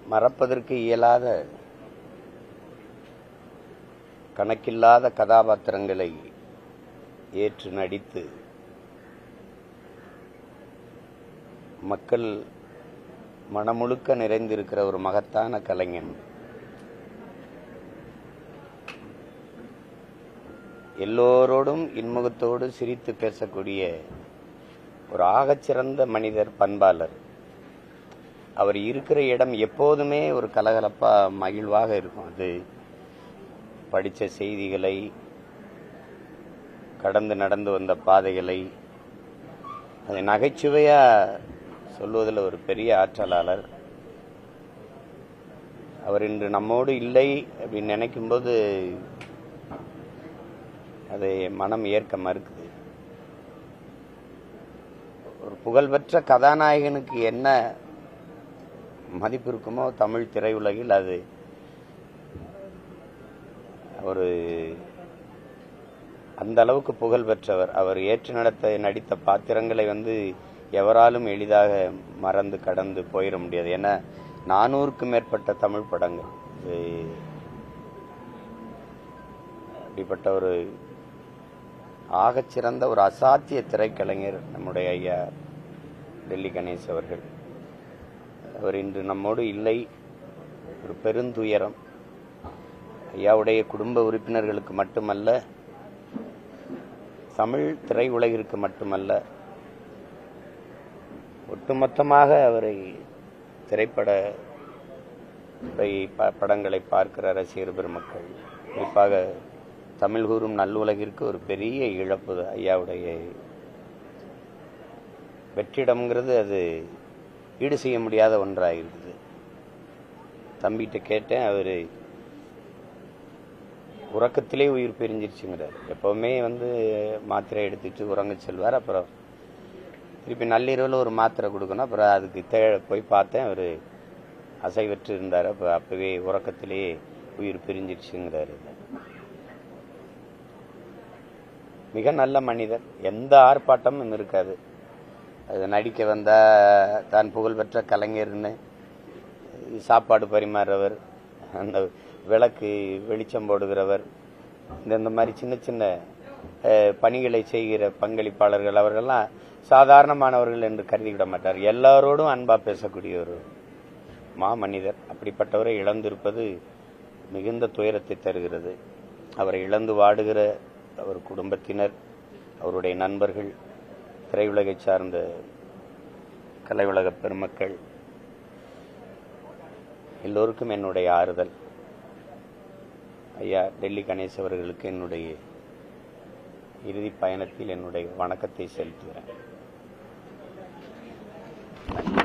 மறப்பதற்கு இயலாத கணக்கில்லாத கதாபாத்திரங்களை ஏற்று நடித்து மக்கள் மனமுழுக்க நிறைந்திருக்கிற ஒரு மகத்தான கலைஞன் எல்லோரோடும் இன்முகத்தோடு சிரித்து பேசக்கூடிய ஒரு ஆகச்சிறந்த மனிதர் பண்பாளர் அவர் இருக்கிற இடம் எப்போதுமே ஒரு கலகலப்பா மகிழ்வாக இருக்கும் அது படித்த செய்திகளை கடந்து நடந்து வந்த பாதைகளை அதை நகைச்சுவையா சொல்வதில் ஒரு பெரிய ஆற்றலாளர் அவர் இன்று நம்மோடு இல்லை அப்படின்னு நினைக்கும்போது அதை மனம் ஏற்க மறுக்குது ஒரு புகழ்பெற்ற கதாநாயகனுக்கு என்ன மதிப்பு இருக்குமோ தமிழ் திரையுலகில் அது ஒரு அந்த அளவுக்கு புகழ் பெற்றவர் அவர் ஏற்று நடத்த நடித்த பாத்திரங்களை வந்து எவராலும் எளிதாக மறந்து கடந்து போயிட முடியாது ஏன்னா நானூறுக்கும் மேற்பட்ட தமிழ் படங்கள் இது அப்படிப்பட்ட ஒரு ஆகச்சிறந்த ஒரு அசாத்திய திரைக்கலைஞர் நம்முடைய ஐயா டெல்லி கணேஷ் அவர்கள் அவர் இன்று நம்மோடு இல்லை ஒரு பெருந்துயரம் ஐயாவுடைய குடும்ப உறுப்பினர்களுக்கு மட்டுமல்ல தமிழ் திரையுலகிற்கு மட்டுமல்ல ஒட்டுமொத்தமாக அவரை திரைப்பட ப- படங்களை பார்க்கிற ரசிகர் பெருமக்கள் குறிப்பாக தமிழ் கூறும் நல்லுலகிற்கு ஒரு பெரிய இழப்பு ஐயாவுடைய வெற்றிடம்ங்கிறது அது ஈடு செய்ய முடியாத ஒன்றாக இருக்குது தம்பிகிட்ட கேட்டேன் அவர் உறக்கத்திலே உயிர் பிரிஞ்சிருச்சுங்கிறார் எப்பவுமே வந்து மாத்திரை எடுத்துட்டு உறங்க செல்வார் அப்புறம் திருப்பி நள்ளிரவில் ஒரு மாத்திரை கொடுக்கணும் அப்புறம் அதுக்கு தே போய் பார்த்தேன் அவர் அசைவற்று இருந்தார் அப்போ அப்பவே உறக்கத்திலே உயிர் பிரிஞ்சிருச்சுங்கிறாரு மிக நல்ல மனிதர் எந்த ஆர்ப்பாட்டமும் இருக்காது அது நடிக்க வந்தா தான் புகழ்பெற்ற கலைஞர்னு சாப்பாடு பரிமாறுறவர் அந்த விளக்கு வெளிச்சம் போடுகிறவர் இந்த இந்த மாதிரி சின்ன சின்ன அஹ், பணிகளை செய்கிற பங்களிப்பாளர்கள் அவர்கள்லாம் சாதாரணமானவர்கள் என்று கருதிவிட மாட்டார் எல்லாரோடும் அன்பா பேசக்கூடிய ஒரு மாமனிதர் அப்படிப்பட்டவரை இழந்திருப்பது மிகுந்த துயரத்தை தருகிறது அவரை இழந்து வாடுகிற அவர் குடும்பத்தினர் அவருடைய நண்பர்கள் திரையுலகை சார்ந்த கலையுலக பெருமக்கள் எல்லோருக்கும் என்னுடைய ஆறுதல் ஐயா டெல்லி கணேஷ் அவர்களுக்கு என்னுடைய இறுதி பயணத்தில் என்னுடைய வணக்கத்தை செலுத்துகிறேன்